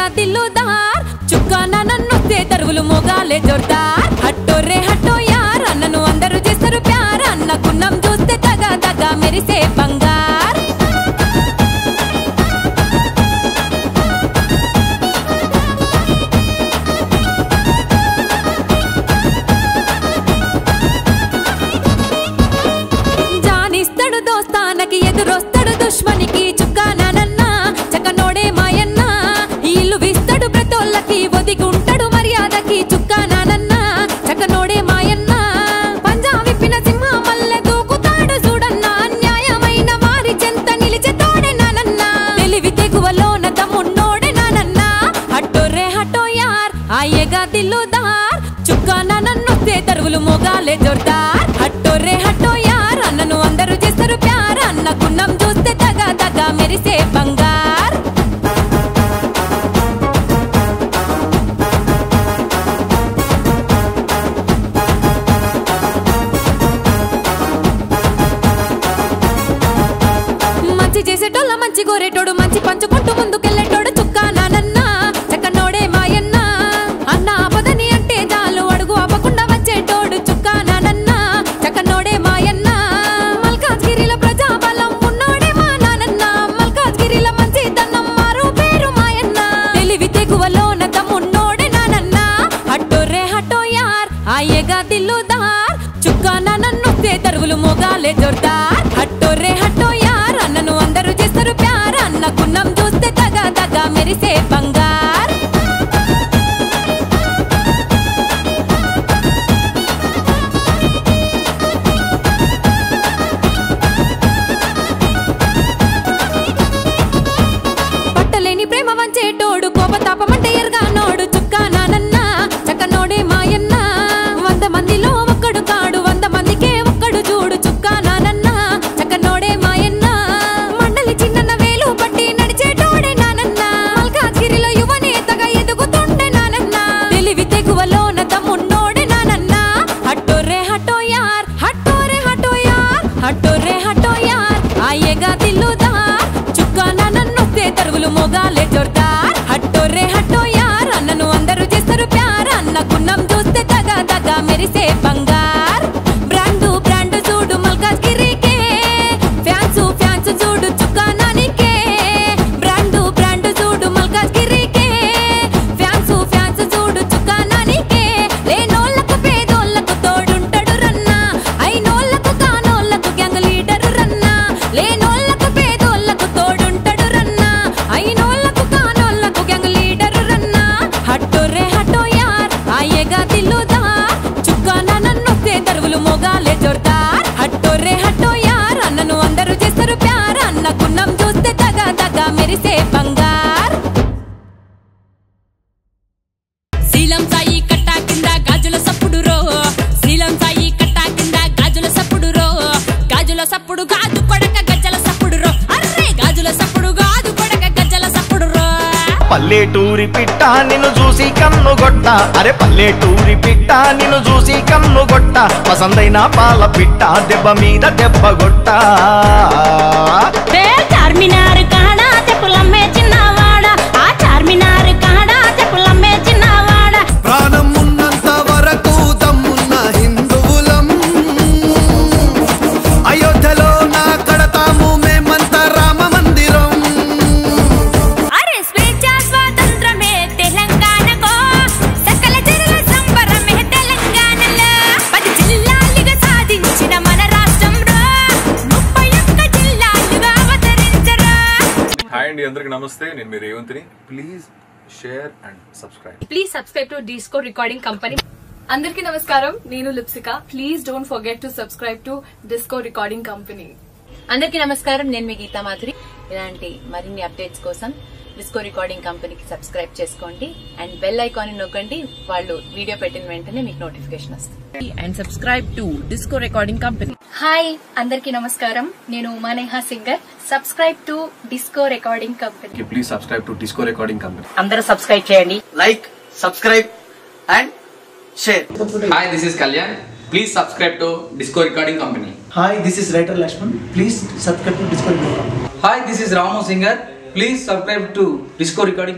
దిల్లుదార్ చుక్కాన నన్నొస్తే తరువులు మోగాలే జోర్దార్ హట్టోరే హట్టో యార్ అన్నను అందరూ చేస్తారు ప్యార్ అన్న గున్నం చూస్తే తగ తగ మెరిసే బంగార్ జానిస్తాడు దోస్తానకి ఎదురొస్తాడు దుష్మనికి చుక్కానన్న చక్కనోడే మాయన్న ఇల్లు విస్తాడు ప్రతోళ్ళకి ఒదిగుంటాడు మర్యాదకి చుక్కానన్న చక్కనోడే మాయన్న పంజా విప్పిన సింహ మల్లె దూకుతాడు చూడన్న అన్యాయమైన వారి చెంత నిలిచే తోడే నానన్న తెలివి తెగువలోన తమ్మున్నోడే నానన్న హట్టోరే హట్టో యార్ ఆయగా దిల్లుదార్ చుక్కాన నన్నొస్తే తరువులు మోగాలే జోర్దార్ హట్టోరే హట్టో యార్ అన్నను అందరూ చేస్తారు ప్యార్ అన్న గున్నం చూస్తే తగ తగ మెరిసే బంగార్ మంచి చేసేటోళ్ళ మంచి గోరేటోడు మంచి పంచుకుంటూ ముందుకెళ్ళేటోడు చుక్కా నానన్న చక్కనోడే మాయన్న అన్న ఆపదని అంటే చాలు అడుగు ఆపకుండా వచ్చేటోడు చుక్కా నానన్న చక్కనోడే మాయన్న మల్కాజ్గిరిల ప్రజాబలం ఉన్నోడే మా నానన్న మల్కాజ్గిరిల మంచి దన్నం మారు పేరు మాయన్న తెలివి తెగువలోన తమ్మున్నోడే నానన్న హట్టోరే హట్టో యార్ ఆయగా దిల్లుదార్ చుక్కాన నన్నొస్తే తరువులు మోగాలే జోర్దార్ హట్టోరే హట్టో యార్ అన్నను అందరూ చేస్తారు ప్యార్ అన్న గున్నం చూస్తే తగ తగ మెరిసే బంగార్ పట్టలేని ప్రేమ వంచేటోడు కోపతాపమంటే ఎరగానోడు చుక్కా నానన్న చక్కనోడే మాయన్న వంద మందిలో ఒక్కడు కాడు వంద మందికే ఒక్కడు చూడు చుక్కా నానన్న చక్కనోడే మాయన్న మండలి చిన్నన్న వేలు పట్టి నడిచేటోడే నానన్న మల్కాజ్గిరిలో యువ నేతగా ఎదుగుతుండే నానన్న తెలివి తెగువలోన తమ్మున్నోడే నానన్న హట్టోరే హట్టో యార్ హట్టోరే హట్టో యార్ హట్టోరే హట్టో యార్ ఆయగా దిల్లుదార్ చుక్కాన నన్నొస్తే తరువులు మోగాలే జోర్దార్ హట్టోరే హట్టో యార్ అన్నను అందరూ చేస్తారు ప్యార్ అన్న గున్నం చూస్తే తగ తగ మెరిసే బంగార్ బ్రాండు బ్రాండు చూడు మల్కాజ్గిరికే ఫ్యాన్స్ ఫ్యాన్స్ చూడు చుక్కానానికే బ్రాండు బ్రాండు చూడు మల్కాజ్గిరికే ఫ్యాన్స్ ఫ్యాన్స్ చూడు చుక్కానానికే లేనోళ్ళకు పేదోళ్ళకు తోడుంటాడు రన్న అయినోళ్ళకు కానోళ్ళకు గ్యాంగ్ లీడరు రన్న లేనోళ్ళకు పేదోళ్ళకు తోడుంటాడు రన్న అయినోళ్ళకు కానోళ్ళకు గ్యాంగ్ లీడరు రన్న హట్టోరే హట్టో యార్ ఆయగా దిల్లుదార్ చుక్కాన నన్నొస్తే తరువులు మోగాలే జోర్దార్ హట్టోరే హట్టో యార్ అన్నను అందరూ చేస్తారు ప్యార్ అన్న గున్నం చూస్తే తగ తగ మెరిసే బంగార్ శీలం సాయి కట్టా కింద గాజుల సప్పుడు రో శీలం సాయి కట్టా కింద గాజుల సప్పుడు రో గాజుల సప్పుడు గాజు కొడక గజ్జల సప్పుడు రో అర్రే గాజుల సప్పుడు గాజు కొడక గజ్జల సప్పుడు రో పల్లెటూరి పిట్ట నిన్ను చూసి కన్ను గొట్ట అరే పల్లెటూరి పిట్ట నిన్ను చూసి కన్ను గొట్ట పసందైన పాల పిట్ట దెబ్బ మీద దెబ్బ గొట్ట ఏ చార్మినార్ కాడా చెప్పులమ్మే చిన్నవాడ ఆ చార్మినార్ కాడా చెప్పులమ్మే చిన్నవాడ ప్రాణం ఉన్నంత వరకు దమ్మున్న హిందువులం అయోధ్యలో నా కడతాము మేమంతా రామ మందిరం అరే స్వేచ్ఛ స్వాతంత్రమే తెలంగాణకో సకల జనుల సంబరమే తెలంగాణలో పది జిల్లాలుగా సాధించిన మన రాష్ట్రంలో ముప్పై ఒక్క జిల్లాలుగా అవతరించరా హాయ్ అండి అందరికి నమస్తే నేను మీ రేవంత్ని please share and subscribe please subscribe to disco recording company అందరికీ నమస్కారం నేను Lipsika please don't forget to subscribe to disco recording company అందరికీ నమస్కారం నేను మీ గీతా మాధురి ఇలాంటి మరిన్ని అప్డేట్స్ కోసం డిస్కో రికార్డింగ్ కంపెనీకి సబ్స్క్రైబ్ చేసుకోండి అండ్ బెల్ ఐకాన్ నొక్కండి వాళ్ళు వీడియో పెట్టిన వెంటనే మీకు నోటిఫికేషన్ వస్తుంది and subscribe to disco recording company hi అందరికీ నమస్కారం నేను Umaneha singer subscribe to disco recording company please subscribe to disco recording company అందరూ సబ్స్క్రైబ్ చేయండి like, subscribe, and share. Hi, this is Kalyan. Please subscribe to Disco Recording Company. Hi, this is writer Lashman. Please subscribe to Discord. Hi, this is Ramu Singer. Please subscribe to Disco Recording